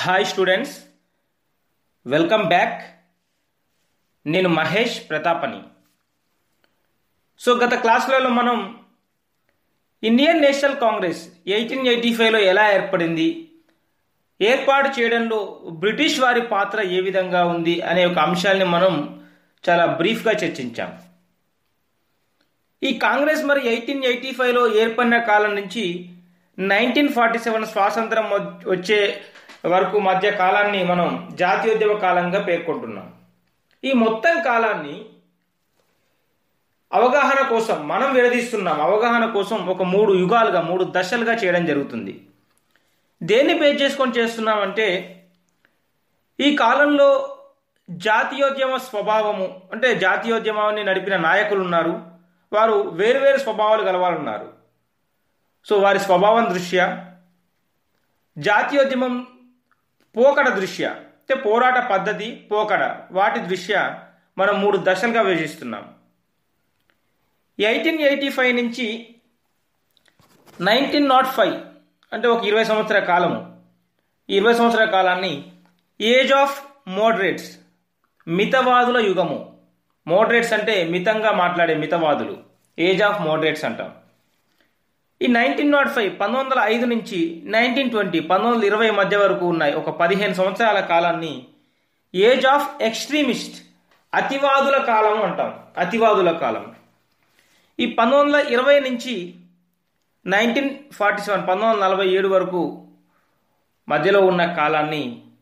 hi students welcome back నేను Mahesh ప్రతాపని so గత క్లాసులలో మనం Indian National Congress eighteen eighty ఫైవ్లో ఎలా ఏర్పడింది ఏర్పాటు చేయడంలో బ్రిటిష్ వారి పాత్ర ఏ విధంగా ఉంది అనే ఒక అంశాన్ని మనం చాలా బ్రీఫ్గా చర్చించాం ఈ కాంగ్రెస్ మరి ఎయిటీన్ ఎయిటీ ఫైవ్లో ఏర్పడిన కాలం నుంచి నైన్టీన్ ఫార్టీ సెవెన్ స్వాతంత్రం వచ్చే వరకు మధ్య కాలాన్ని మనం జాతీయోద్యమ కాలంగా పేర్కొంటున్నాం ఈ మొత్తం కాలాన్ని అవగాహన కోసం మనం విడదీస్తున్నాం అవగాహన కోసం ఒక మూడు యుగాలుగా మూడు దశలుగా చేయడం జరుగుతుంది దేన్ని బేస్ చేసుకొని చేస్తున్నామంటే ఈ కాలంలో జాతీయోద్యమ స్వభావము అంటే జాతీయోద్యమాన్ని నడిపిన నాయకులు ఉన్నారు వారు వేరువేరు స్వభావాలు గలవారు ఉన్నారు సో వారి స్వభావం దృష్ట్యా జాతీయోద్యమం పోకడ దృష్ట్యా అంటే పోరాట పద్ధతి పోకడ వాటి దృష్ట్యా మనం మూడు దశలుగా విభజిస్తున్నాం ఎయిటీన్ ఎయిటీ ఫైవ్ నుంచి నైన్టీన్ నాట్ ఫైవ్ అంటే ఒక ఇరవై సంవత్సరాల కాలము ఈ ఇరవై సంవత్సరాల కాలాన్ని ఏజ్ ఆఫ్ మోడరేట్స్ మితవాదుల యుగము మోడరేట్స్ అంటే మితంగా మాట్లాడే మితవాదులు ఏజ్ ఆఫ్ మోడరేట్స్ అంటాం ఈ నైన్టీన్ నాట్ ఫైవ్ పంతొమ్మిది వందల ఐదు నుంచి నైన్టీన్ ట్వంటీ పంతొమ్మిది వందల ఇరవై మధ్య వరకు ఉన్నాయి ఒక పదిహేను సంవత్సరాల కాలాన్ని ఏజ్ ఆఫ్ ఎక్స్ట్రీమిస్ట్ అతివాదుల కాలం అంటాం అతివాదుల కాలం ఈ పంతొమ్మిది వందల ఇరవై నుంచి నైన్టీన్ ఫార్టీ సెవెన్ పంతొమ్మిది వందల నలభై ఏడు వరకు మధ్యలో ఉన్న కాలాన్ని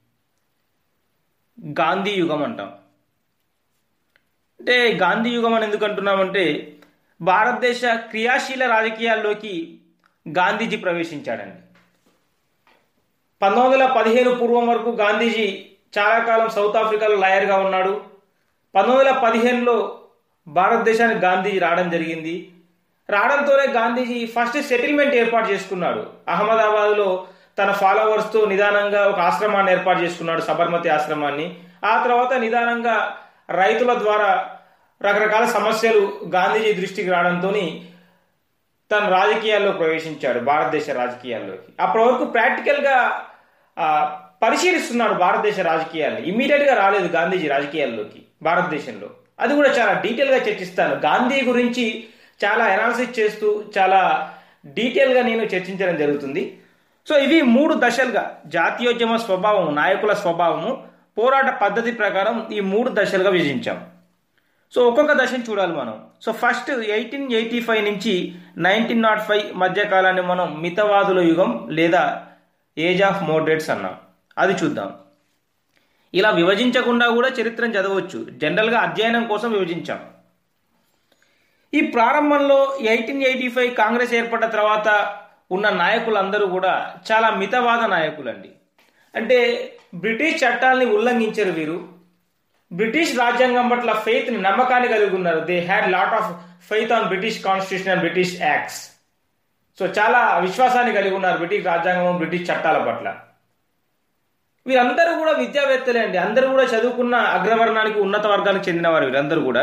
గాంధీ యుగం అంటాం అంటే గాంధీ యుగం అని ఎందుకు అంటున్నామంటే భారతదేశ క్రియాశీల రాజకీయాల్లోకి గాంధీజీ ప్రవేశించాడండి పంతొమ్మిది వందల పదిహేను పూర్వం వరకు గాంధీజీ చాలా కాలం సౌత్ ఆఫ్రికాలో లాయర్గా ఉన్నాడు పంతొమ్మిది వందల పదిహేనులో భారతదేశానికి గాంధీజీ రావడం జరిగింది రావడంతోనే గాంధీజీ ఫస్ట్ సెటిల్మెంట్ ఏర్పాటు చేసుకున్నాడు అహ్మదాబాద్లో తన ఫాలోవర్స్తో నిదానంగా ఒక ఆశ్రమాన్ని ఏర్పాటు చేసుకున్నాడు సబర్మతి ఆశ్రమాన్ని ఆ తర్వాత నిదానంగా రైతుల ద్వారా రకరకాల సమస్యలు గాంధీజీ దృష్టికి రావడంతో తన రాజకీయాల్లో ప్రవేశించాడు భారతదేశ రాజకీయాల్లోకి అప్పటి వరకు ప్రాక్టికల్గా పరిశీలిస్తున్నాడు భారతదేశ రాజకీయాల్ని ఇమ్మీడియట్గా రాలేదు గాంధీజీ రాజకీయాల్లోకి భారతదేశంలో అది కూడా చాలా డీటెయిల్గా చర్చిస్తాను గాంధీ గురించి చాలా అనాలిసిస్ చేస్తూ చాలా డీటెయిల్గా నేను చర్చించడం జరుగుతుంది సో ఇవి మూడు దశలుగా జాతీయోద్యమ స్వభావం నాయకుల స్వభావము పోరాట పద్ధతి ప్రకారం ఈ మూడు దశలుగా విభజించాం సో ఒక్కొక్క దశను చూడాలి మనం so first eighteen eighty five నుంచి నైన్టీన్ నాట్ ఫైవ్ మధ్యకాలాన్ని మనం మితవాదుల యుగం లేదా ఏజ్ ఆఫ్ మోడరేట్స్ అన్నాం అది చూద్దాం ఇలా విభజించకుండా కూడా చరిత్రను చదవచ్చు జనరల్గా అధ్యయనం కోసం విభజించాం ఈ ప్రారంభంలో ఎయిటీన్ ఎయిటీ ఫైవ్ కాంగ్రెస్ ఏర్పడ్డ తర్వాత ఉన్న నాయకులందరూ కూడా చాలా మితవాద నాయకులండి అంటే బ్రిటిష్ చట్టాలని ఉల్లంఘించారు వీరు బ్రిటిష్ రాజ్యాంగం పట్ల ఫెయిత్ని నమ్మకాన్ని కలిగి ఉన్నారు they had lot of faith on British constitution and British acts so చాలా విశ్వాసాన్ని కలిగి ఉన్నారు బ్రిటిష్ రాజ్యాంగం బ్రిటిష్ చట్టాల పట్ల వీరందరూ కూడా విద్యావేత్తలే అండి అందరూ కూడా చదువుకున్న అగ్రవర్ణానికి ఉన్నత వర్గానికి చెందినవారు వీరందరూ కూడా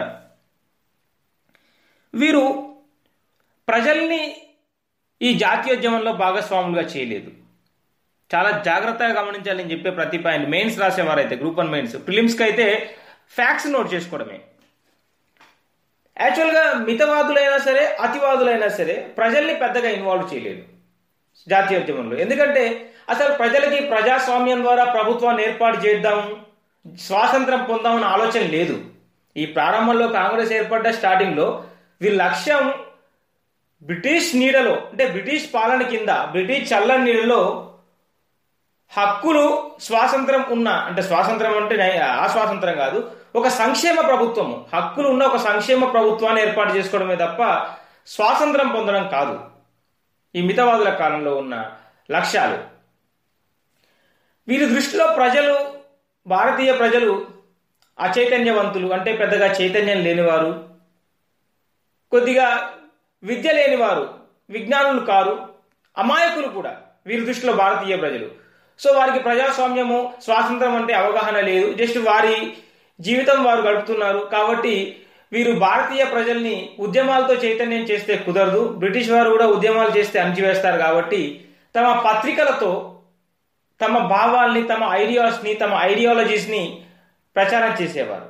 వీరు ప్రజల్ని ఈ జాతీయోద్యమంలో భాగస్వాములుగా చేయలేదు చాలా జాగ్రత్తగా గమనించాలి నేను చెప్పే ప్రతి పాయింట్ మెయిన్స్ రాసేవారైతే గ్రూప్ వన్ మెయిన్స్ ప్రిలిమ్స్కి అయితే ఫ్యాక్ట్స్ నోట్ చేసుకోవడమే యాక్చువల్గా మితవాదులైనా సరే అతివాదులైనా సరే ప్రజల్ని పెద్దగా ఇన్వాల్వ్ చేయలేదు జాతీయోద్యమంలో ఎందుకంటే అసలు ప్రజలకి ప్రజాస్వామ్యం ద్వారా ప్రభుత్వాన్ని ఏర్పాటు చేద్దాం స్వాతంత్రం పొందామన్న ఆలోచన లేదు ఈ ప్రారంభంలో కాంగ్రెస్ ఏర్పడ్డ స్టార్టింగ్లో వీళ్ళ లక్ష్యం బ్రిటిష్ నీడలో అంటే బ్రిటిష్ పాలన కింద బ్రిటిష్ చల్లని నీడలో హక్కులు స్వాతంత్రం ఉన్న అంటే స్వాతంత్రం అంటే ఆ స్వాతంత్రం కాదు ఒక సంక్షేమ ప్రభుత్వము హక్కులు ఉన్న ఒక సంక్షేమ ప్రభుత్వాన్ని ఏర్పాటు చేసుకోవడమే తప్ప స్వాతంత్రం పొందడం కాదు ఈ మితవాదుల కాలంలో ఉన్న లక్ష్యాలు వీరి దృష్టిలో ప్రజలు భారతీయ ప్రజలు అచైతన్యవంతులు అంటే పెద్దగా చైతన్యం లేనివారు కొద్దిగా విద్య లేనివారు విజ్ఞానులు కారు అమాయకులు కూడా వీరి దృష్టిలో భారతీయ ప్రజలు సో వారికి ప్రజాస్వామ్యము స్వాతంత్రం అంటే అవగాహన లేదు జస్ట్ వారి జీవితం వారు గడుపుతున్నారు కాబట్టి వీరు భారతీయ ప్రజల్ని ఉద్యమాలతో చైతన్యం చేస్తే కుదరదు బ్రిటిష్ వారు కూడా ఉద్యమాలు చేస్తే అణచివేస్తారు కాబట్టి తమ పత్రికలతో తమ భావాల్ని తమ ఐడియాస్ని తమ ఐడియాలజీస్ని ప్రచారం చేసేవారు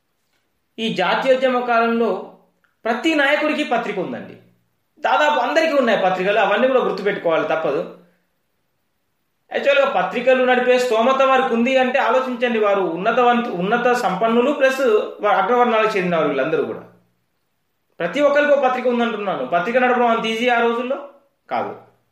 ఈ జాతీయోద్యమ కాలంలో ప్రతి నాయకుడికి పత్రిక ఉందండి దాదాపు అందరికీ ఉన్నాయి పత్రికలు అవన్నీ కూడా గుర్తుపెట్టుకోవాలి తప్పదు యాక్చువల్గా పత్రికలు నడిపే స్తోమత వారికి ఉంది అంటే ఆలోచించండి వారు ఉన్నతవంతు ఉన్నత సంపన్నులు ప్లస్ అగ్రవర్ణాలకు చెందినవారు వీళ్ళందరూ కూడా ప్రతి ఒక్కరికి ఒక పత్రిక ఉందంటున్నాను పత్రిక నడపడం అంత ఈజీ ఆ రోజుల్లో కాదు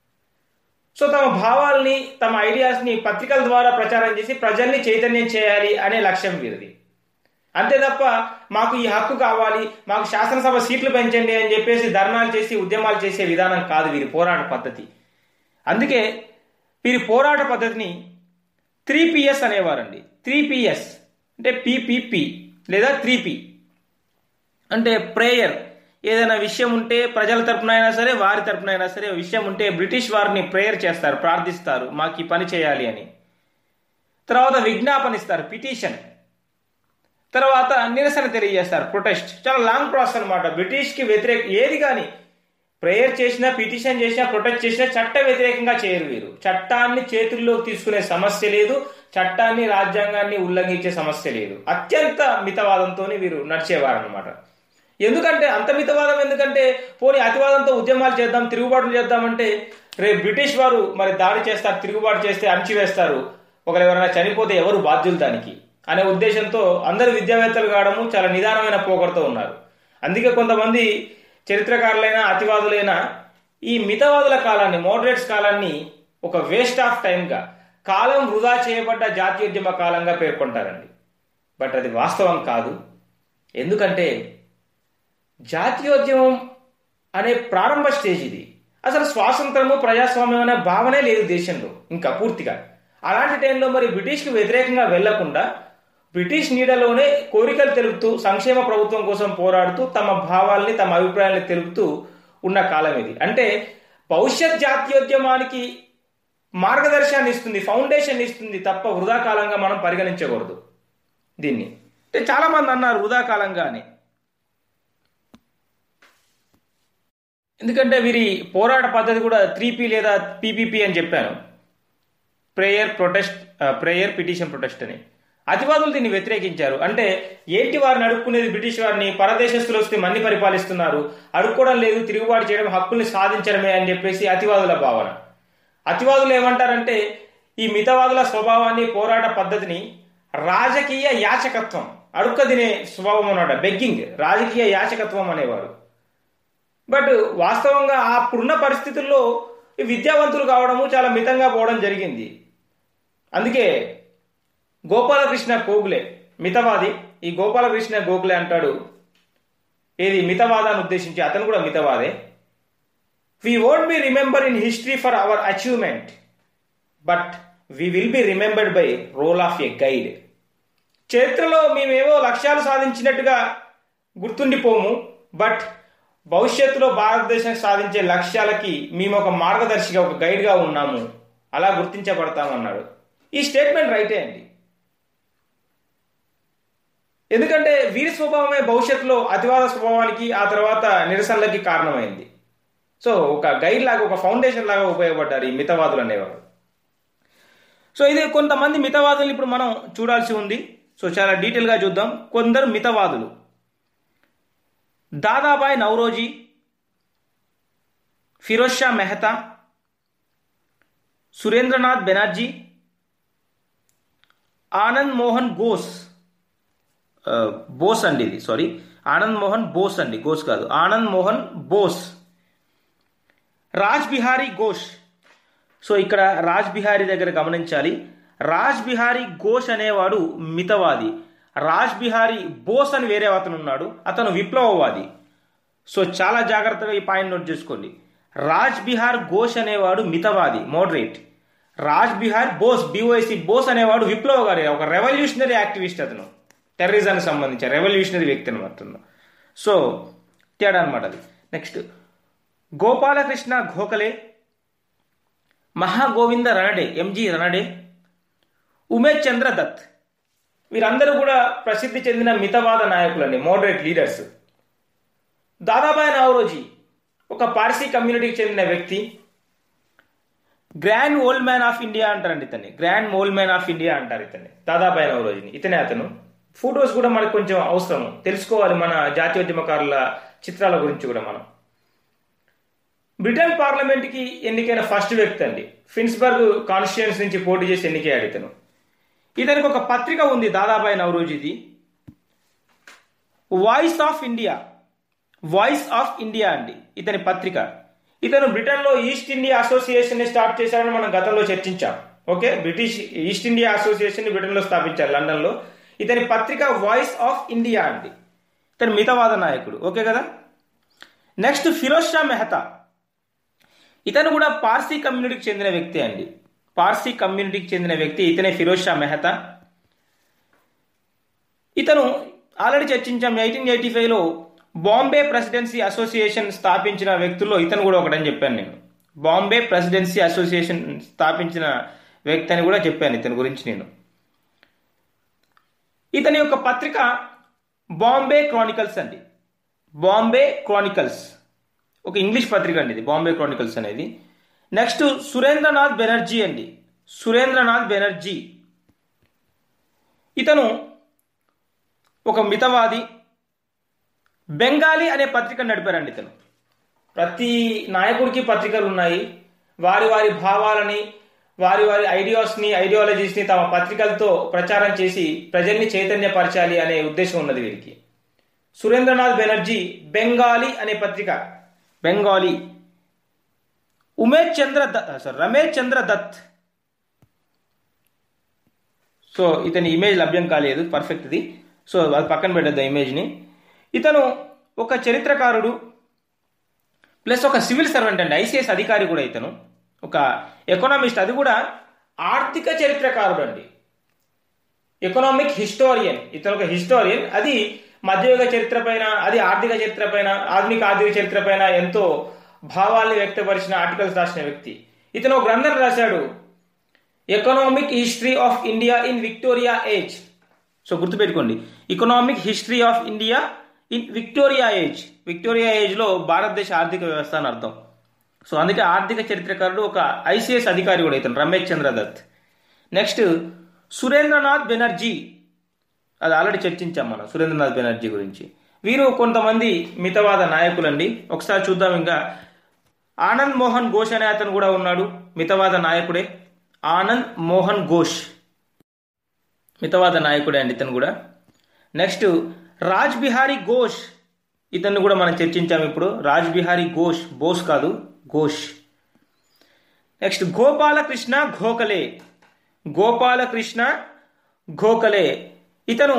సో తమ భావాల్ని తమ ఐడియాస్ని పత్రికల ద్వారా ప్రచారం చేసి ప్రజల్ని చైతన్యం చేయాలి అనే లక్ష్యం వీరిది అంతే తప్ప మాకు ఈ హక్కు కావాలి మాకు శాసనసభ సీట్లు పెంచండి అని చెప్పేసి ధర్నాలు చేసి ఉద్యమాలు చేసే విధానం కాదు వీరి పోరాట పద్ధతి అందుకే వీరి పోరాట పద్ధతిని త్రీ పిఎస్ అనేవారండి త్రీ పిఎస్ అంటే పిపిపి లేదా త్రీ పి అంటే ప్రేయర్ ఏదైనా విషయం ఉంటే ప్రజల తరపున అయినా సరే వారి తరపున అయినా సరే విషయం ఉంటే బ్రిటిష్ వారిని ప్రేయర్ చేస్తారు ప్రార్థిస్తారు మాకు ఈ పని చేయాలి అని తర్వాత విజ్ఞాపన ఇస్తారు పిటిషన్ తర్వాత నిరసన తెలియజేస్తారు ప్రొటెస్ట్ చాలా లాంగ్ ప్రాసెస్ అనమాట బ్రిటిష్కి వ్యతిరేక ఏది కానీ ప్రేయర్ చేసినా పిటిషన్ చేసినా ప్రొటెస్ట్ చేసినా చట్ట వ్యతిరేకంగా చేయరు వీరు చట్టాన్ని చేతుల్లోకి తీసుకునే సమస్య లేదు చట్టాన్ని రాజ్యాంగాన్ని ఉల్లంఘించే సమస్య లేదు అత్యంత మితవాదంతో వీరు నడిచేవారు అనమాట ఎందుకంటే అంత మితవాదం ఎందుకంటే పోనీ అతివాదంతో ఉద్యమాలు చేద్దాం తిరుగుబాట్లు చేద్దామంటే రేపు బ్రిటిష్ వారు మరి దాడి చేస్తారు తిరుగుబాటు చేస్తే అణచివేస్తారు ఒకరు ఎవరైనా చనిపోతే ఎవరు బాధ్యులు దానికి అనే ఉద్దేశంతో అందరు విద్యావేత్తలు కావడము చాలా నిదానమైన పోకడతో ఉన్నారు అందుకే కొంతమంది చరిత్రకారులైన అతివాదులైన ఈ మితవాదుల కాలాన్ని మోడరేట్స్ కాలాన్ని ఒక వేస్ట్ ఆఫ్ టైంగా కాలం వృధా చేయబడ్డ జాతీయోద్యమ కాలంగా పేర్కొంటారండి బట్ అది వాస్తవం కాదు ఎందుకంటే జాతీయోద్యమం అనే ప్రారంభ స్టేజ్ ఇది అసలు స్వాతంత్రము ప్రజాస్వామ్యం అనే భావనే లేదు దేశంలో ఇంకా పూర్తిగా అలాంటి టైంలో మరి బ్రిటిష్కి వ్యతిరేకంగా వెళ్లకుండా బ్రిటిష్ నీడలోనే కోరికలు తెలుపుతూ సంక్షేమ ప్రభుత్వం కోసం పోరాడుతూ తమ భావాల్ని తమ అభిప్రాయాల్ని తెలుపుతూ ఉన్న కాలం ఇది అంటే భవిష్యత్ జాతీయోద్యమానికి మార్గదర్శనాన్ని ఇస్తుంది ఫౌండేషన్ ఇస్తుంది తప్ప వృధా కాలంగా మనం పరిగణించకూడదు దీన్ని అంటే చాలా మంది అన్నారు వృధా కాలంగా అని ఎందుకంటే వీరి పోరాట పద్ధతి కూడా త్రీ పి లేదా పీపీపీ అని చెప్పాను prayer protest prayer petition protest అని అతివాదులు దీన్ని వ్యతిరేకించారు అంటే ఏంటి వారిని అడుక్కునేది బ్రిటిష్ వారిని పరదేశస్తులు వస్తే మన్ని పరిపాలిస్తున్నారు అడుక్కోవడం లేదు తిరుగుబాటు చేయడం హక్కుల్ని సాధించడమే అని చెప్పేసి అతివాదుల భావన అతివాదులు ఏమంటారంటే ఈ మితవాదుల స్వభావాన్ని పోరాట పద్ధతిని రాజకీయ యాచకత్వం అడుక్క తినే స్వభావం అన్నమాట బెగ్గింగ్ రాజకీయ యాచకత్వం అనేవారు బట్ వాస్తవంగా అప్పుడున్న పరిస్థితుల్లో విద్యావంతులు కావడము చాలా మితంగా పోవడం జరిగింది అందుకే గోపాలకృష్ణ గోగులే మితవాది ఈ గోపాలకృష్ణ గోగులే అంటాడు ఏది మితవాదాన్ని ఉద్దేశించి అతను కూడా మితవాదే we won't be remember in history for our achievement but we will be remembered by role of a guide చరిత్రలో మేమేవో లక్ష్యాలు సాధించినట్టుగా గుర్తుండిపోము బట్ భవిష్యత్తులో భారతదేశం సాధించే లక్ష్యాలకి మేము ఒక మార్గదర్శిగా ఒక గైడ్గా ఉన్నాము అలా గుర్తించబడతామన్నాడు ఈ స్టేట్మెంట్ రైటే అండి ఎందుకంటే వీరి స్వభావమే భవిష్యత్తులో అతివాద స్వభావానికి ఆ తర్వాత నిరసనలకి కారణమైంది సో ఒక గైడ్ లాగా ఒక ఫౌండేషన్ లాగా ఉపయోగపడ్డారు ఈ మితవాదులు అనేవారు సో ఇది కొంతమంది మితవాదులు ఇప్పుడు మనం చూడాల్సి ఉంది సో చాలా డీటెయిల్గా చూద్దాం కొందరు మితవాదులు దాదాబాయ్ నౌరోజీ ఫిరోజ్ షా మెహతా సురేంద్రనాథ్ బెనర్జీ ఆనంద్ మోహన్ ఘోష్ బోస్ అండి ఇది సారీ ఆనంద్ మోహన్ బోస్ అండి ఘోష్ కాదు ఆనంద్ మోహన్ బోస్ రాజ్ బిహారీ ఘోష్ సో ఇక్కడ రాజ్ బిహారీ దగ్గర గమనించాలి రాజ్ బిహారీ ఘోష్ అనేవాడు మితవాది రాజ్ బిహారీ బోస్ అని వేరే అతను ఉన్నాడు అతను విప్లవవాది సో చాలా జాగ్రత్తగా ఈ పాయింట్ నోట్ చేసుకోండి రాజ్ బిహార్ ఘోష్ అనేవాడు మితవాది మోడరేట్ రాజ్ బిహార్ బోస్ బిఓఎసి బోస్ అనేవాడు విప్లవగారి ఒక రెవల్యూషనరీ యాక్టివిస్ట్ అతను టెర్రరిజానికి సంబంధించిన రెవల్యూషనరీ వ్యక్తి అనమాట సో తేడా అనమాట అది నెక్స్ట్ గోపాలకృష్ణ గోఖలే మహాగోవింద రణడే ఎంజి రణడే ఉమేష్ చంద్ర దత్ వీరందరూ కూడా ప్రసిద్ధి చెందిన మితవాద నాయకులండి మోడరేట్ లీడర్స్ దాదాబాయ్ నవరోజీ ఒక పార్సీ కమ్యూనిటీకి చెందిన వ్యక్తి grand old man of India అంటారండి ఇతన్ని grand old man of India అంటారు ఇతన్ని దాదాపు రోజుని ఇతనే అతను ఫొటోస్ కూడా మనకు కొంచెం అవసరం తెలుసుకోవాలి మన జాతీయోద్యమకారుల చిత్రాల గురించి కూడా మనం బ్రిటన్ పార్లమెంట్కి ఎన్నికైన ఫస్ట్ వ్యక్తి అండి ఫిన్స్బర్గ్ కాన్స్టిట్యుయన్స్ నుంచి పోటీ చేసి ఎన్నికయ్యాడు ఇతను ఇతనికి ఒక పత్రిక ఉంది దాదాబాయి నవరోజుది voice of India voice of India అండి ఇతని పత్రిక ఇతను బ్రిటన్లో ఈస్ట్ ఇండియా అసోసియేషన్ ని స్టార్ట్ చేశారని మనం గతంలో చర్చించాం okay British East India association ని బ్రిటన్లో స్థాపించారు లండన్లో ఇతని పత్రిక వాయిస్ ఆఫ్ ఇండియా అండి ఇతని మితవాద నాయకుడు ఓకే కదా నెక్స్ట్ ఫిరోజ్ షా మెహతా ఇతను కూడా పార్సీ కమ్యూనిటీకి చెందిన వ్యక్తి అండి పార్సీ కమ్యూనిటీకి చెందిన వ్యక్తి ఇతనే ఫిరోజ్ షా మెహతా ఇతను ఆల్రెడీ చర్చించాం ఎయిటీన్ ఎయిటీ ఫైవ్లో బాంబే ప్రెసిడెన్సీ అసోసియేషన్ స్థాపించిన వ్యక్తుల్లో ఇతను కూడా ఒకటని చెప్పాను నేను బాంబే ప్రెసిడెన్సీ అసోసియేషన్ స్థాపించిన వ్యక్తి అని కూడా చెప్పాను ఇతని గురించి నేను ఇతని యొక్క పత్రిక బాంబే క్రానికల్స్ అండి బాంబే క్రానికల్స్ ఒక ఇంగ్లీష్ పత్రిక అండి ఇది బాంబే క్రానికల్స్ అనేది నెక్స్ట్ సురేంద్రనాథ్ బెనర్జీ అండి సురేంద్రనాథ్ బెనర్జీ ఇతను ఒక మితవాది బెంగాలీ అనే పత్రిక నడిపారండి ఇతను ప్రతి నాయకుడికి పత్రికలు ఉన్నాయి వారి వారి భావాలని వారి వారి ఐడియాస్ని ఐడియాలజీస్ని తమ పత్రికలతో ప్రచారం చేసి ప్రజల్ని చైతన్యపరచాలి అనే ఉద్దేశం ఉన్నది వీరికి సురేంద్రనాథ్ బెనర్జీ బెంగాలీ అనే పత్రిక బెంగాలీ ఉమేష్ చంద్ర సారీ రమేష్ చంద్ర దత్ సో ఇతని ఇమేజ్ లభ్యం కాలేదు పర్ఫెక్ట్ది సో అది పక్కన పెట్టద్దు ఇమేజ్ని ఇతను ఒక చరిత్రకారుడు ప్లస్ ఒక సివిల్ సర్వెంట్ అండి ఐసీఎస్ అధికారి కూడా ఇతను ఒక ఎకనామిస్ట్ అది కూడా ఆర్థిక చరిత్రకారుడు అండి ఎకనామిక్ హిస్టోరియన్ ఇతను ఒక హిస్టోరియన్ అది మధ్యయుగ చరిత్ర పైన అది ఆర్థిక చరిత్ర పైన ఆధునిక ఆర్థిక చరిత్ర పైన ఎంతో భావాల్ని వ్యక్తపరిచిన ఆర్టికల్స్ రాసిన వ్యక్తి ఇతను ఒక గ్రంథం రాశాడు economic history of India in Victoria age so గుర్తుపెట్టుకోండి economic history of India in Victoria age Victoria ఏజ్లో భారతదేశ ఆర్థిక వ్యవస్థ అని అర్థం సో అందుకే ఆర్థిక చరిత్రకారుడు ఒక ఐసీఎస్ అధికారి కూడా ఇతను రమేష్ చంద్ర దత్ నెక్స్ట్ సురేంద్రనాథ్ బెనర్జీ అది ఆల్రెడీ చర్చించాం మనం సురేంద్రనాథ్ బెనర్జీ గురించి వీరు కొంతమంది మితవాద నాయకులండి ఒకసారి చూద్దాం ఇంకా ఆనంద్ మోహన్ ఘోష్ అనే అతను కూడా ఉన్నాడు మితవాద నాయకుడే ఆనంద్ మోహన్ ఘోష్ మితవాద నాయకుడే అండి ఇతను కూడా నెక్స్ట్ రాజ్ బిహారీ ఘోష్ ఇతన్ని కూడా మనం చర్చించాం ఇప్పుడు రాజ్ బిహారీ ఘోష్ బోస్ కాదు ఘోష్ నెక్స్ట్ గోపాలకృష్ణ ఘోకలే గోపాలకృష్ణ ఘోకలే ఇతను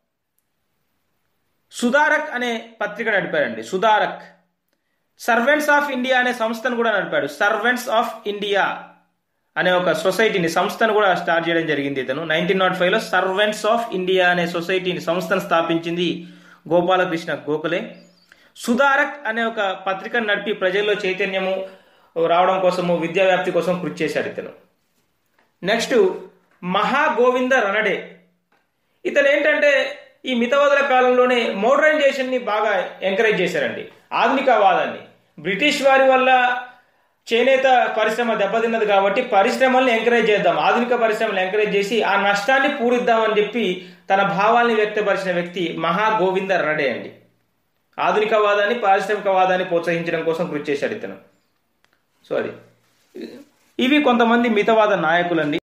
సుధారక్ అనే పత్రిక నడిపాడండి సుధారక్ సర్వెంట్స్ ఆఫ్ ఇండియా అనే సంస్థను కూడా నడిపాడు సర్వెంట్స్ ఆఫ్ ఇండియా అనే ఒక సొసైటీని సంస్థను కూడా స్టార్ట్ చేయడం జరిగింది ఇతను నైన్టీన్ నాట్ ఫైవ్లో సర్వెంట్స్ ఆఫ్ ఇండియా అనే సొసైటీని సంస్థను స్థాపించింది గోపాలకృష్ణ గోఖలే సుధారక్ అనే ఒక పత్రికను నడిపి ప్రజల్లో చైతన్యము రావడం కోసము విద్యా వ్యాప్తి కోసం కృషి చేశాడు ఇతను నెక్స్ట్ మహాగోవింద రణడే ఇతను ఏంటంటే ఈ మితవాదుల కాలంలోనే మోడర్నైజేషన్ని బాగా ఎంకరేజ్ చేశారండి ఆధునికవాదాన్ని బ్రిటిష్ వారి వల్ల చేనేత పరిశ్రమ దెబ్బతిన్నది కాబట్టి పరిశ్రమల్ని ఎంకరేజ్ చేద్దాం ఆధునిక పరిశ్రమలు ఎంకరేజ్ చేసి ఆ నష్టాన్ని పూరిద్దామని చెప్పి తన భావాల్ని వ్యక్తపరిచిన వ్యక్తి మహా గోవింద రడే అండి ఆధునికవాదాన్ని పారిశ్రామికవాదాన్ని ప్రోత్సహించడం కోసం కృషి చేశాడు ఇతను సో అది ఇవి కొంతమంది మితవాద నాయకులండి